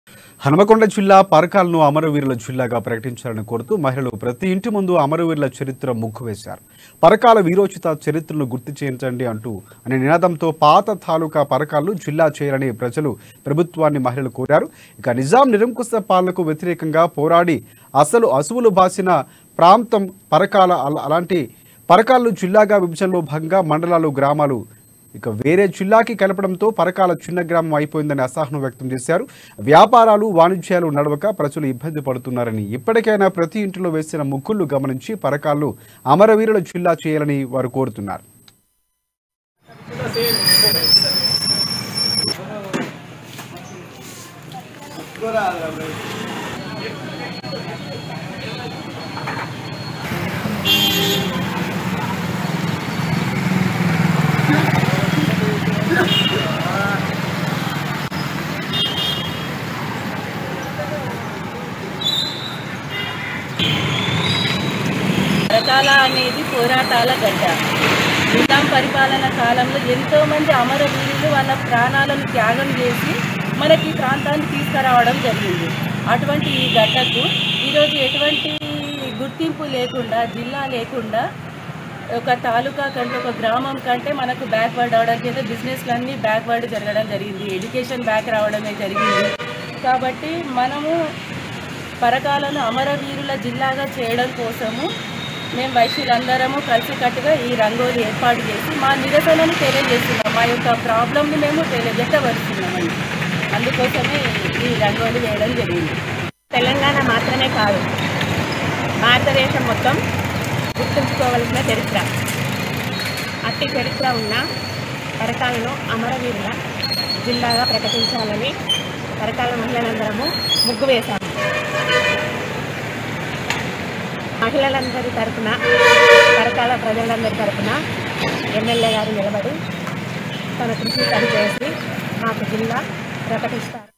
హనుమకొండ జిల్లా పరకాలను అమరవీరుల జిల్లాగా ప్రకటించాలని కోరుతూ మహిళలు ప్రతి ఇంటి ముందు అమరవీరుల చరిత్ర ముగ్గు వేశారు పరకాల వీరోచిత చరిత్రను గుర్తు చేయించండి అంటూ అనే నినాదంతో పాత తాలూకా పరకాలను జిల్లా చేయాలని ప్రజలు ప్రభుత్వాన్ని మహిళలు కోరారు ఇక నిజాం నిరంకుశ పాలనకు వ్యతిరేకంగా పోరాడి అసలు అసువులు బాసిన ప్రాంతం పరకాల అల- అలాంటి పరకాలను జిల్లాగా విభజనలో భాగంగా మండలాలు గ్రామాలు ఇక వేరే జిల్లాకి కలపడంతో పరకాల చిన్న గ్రామం అయిపోయిందని అసహనం వ్యక్తం చేశారు వ్యాపారాలు వాణిజ్యాలు నడవక ప్రజలు ఇబ్బంది పడుతున్నారని ఇప్పటికైనా ప్రతి ఇంటిలో వేసిన ముగ్గులు గమనించి పరకాలను అమరవీరుల జిల్లా చేయాలని వారు కోరుతున్నారు రకాల అనేది పోరాటాల గడ్డ నిజాం పరిపాలన కాలంలో ఎంతో మంది అమరవీరులు వాళ్ళ ప్రాణాలను త్యాగం చేసి మనకి ఈ ప్రాంతాన్ని తీసుకురావడం జరిగింది అటువంటి ఈ గడ్డకు ఈరోజు ఎటువంటి గుర్తింపు లేకుండా జిల్లా లేకుండా ఒక తాలూకా కంటే ఒక గ్రామం కంటే మనకు బ్యాక్వర్డ్ అవడం చేత బిజినెస్లన్నీ బ్యాక్వర్డ్ జరగడం జరిగింది ఎడ్యుకేషన్ బ్యాక్ రావడమే జరిగింది కాబట్టి మనము పరకాలను అమరవీరుల జిల్లాగా చేయడం కోసము మేము వైశ్యులందరము కలిసికట్టుగా ఈ రంగోలి ఏర్పాటు చేసి మా నిరసనను తెలియజేస్తున్నాం మా యొక్క ప్రాబ్లమ్ని మేము తెలియ వ్యక్తపరుస్తున్నామండి అందుకోసమే ఈ రంగోలి వేయడం జరిగింది తెలంగాణ మాత్రమే కాదు భారతదేశం మొత్తం గుర్తుంచుకోవలసిన చరిత్ర అట్టి చరిత్ర ఉన్న పరకాలను అమరవీరుల జిల్లాగా ప్రకటించాలని పరకాల మహిళలందరము ముగ్గు వేశాము మహిళలందరి తరపున పరకాల ప్రజలందరి తరపున ఎమ్మెల్యే గారు నిలబడి తన కృషి పనిచేసి మాకు జిల్లా ప్రకటిస్తారు